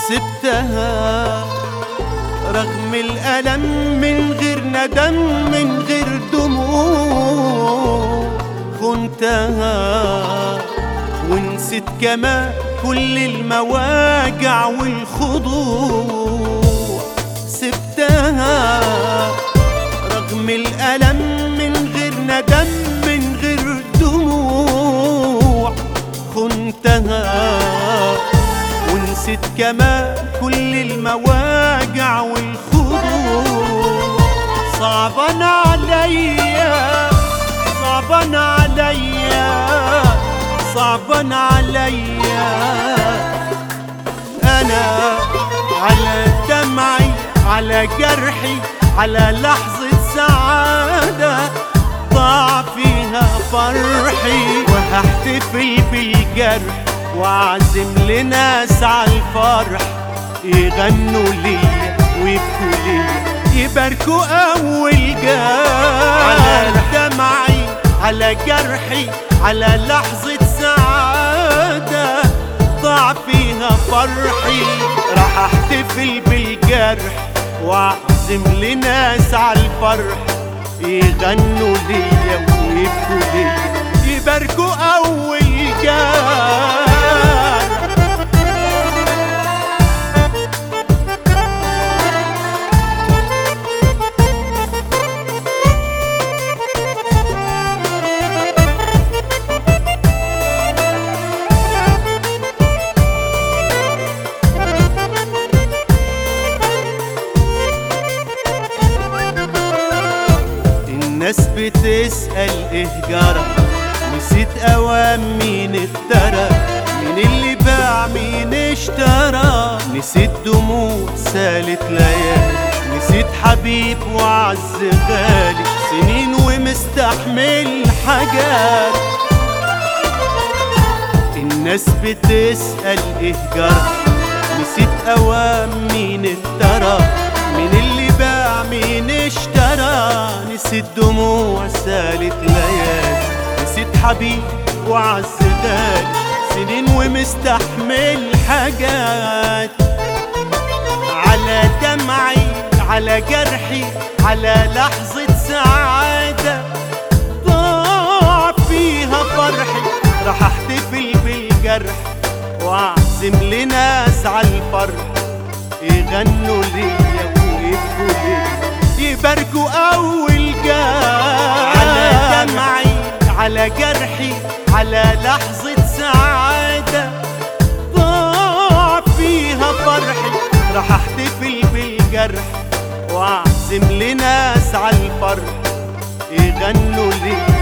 سبتها رغم الألم من غير ندم من غير دموع خنتها ونسيت كمان كل المواجع والخضوع سبتها رغم الألم من غير ندم من غير دموع خنتها ونسيت كمان كل المواجع والخضوع صعبان عليا صعبان عليا صعبان عليا انا على دمعي على جرحي على لحظة سعادة ضاع فيها فرحي وهحتفل بالجرح واعزم لناس على الفرح يغنوا ليا ويبكوا ليا يباركوا اول جرح على دمعي على جرحي على لحظة سعادة ضاع فيها فرحي راح احتفل بالجرح واعزم لناس على الفرح يغنوا ليا ويبكوا ليا يباركوا اول جرح الناس بتسأل ايه جرى نسيت اوام مين افترى مين اللي باع مين اشترى نسيت دموع سالت ليالي نسيت حبيب وعز غالي سنين ومستحمل حاجات الناس بتسأل ايه جرى نسيت اوام مين افترى مين اللي باع مين اشترى نسيت دموع سالت ليالي نسيت حبيب وعز غالي سنين ومستحمل حاجات على دمعي على جرحي على لحظة سعادة ضاع فيها فرحي راح احتفل بالجرح واعزم لناس على الفرح يغنوا ليا ويبكوا ليا يباركوا اول جرح على دمعي على جرحي على لحظة سعادة ضاع فيها فرحي راح احتفل بالجرح واعزم لناس على الفرح يغنوا ليا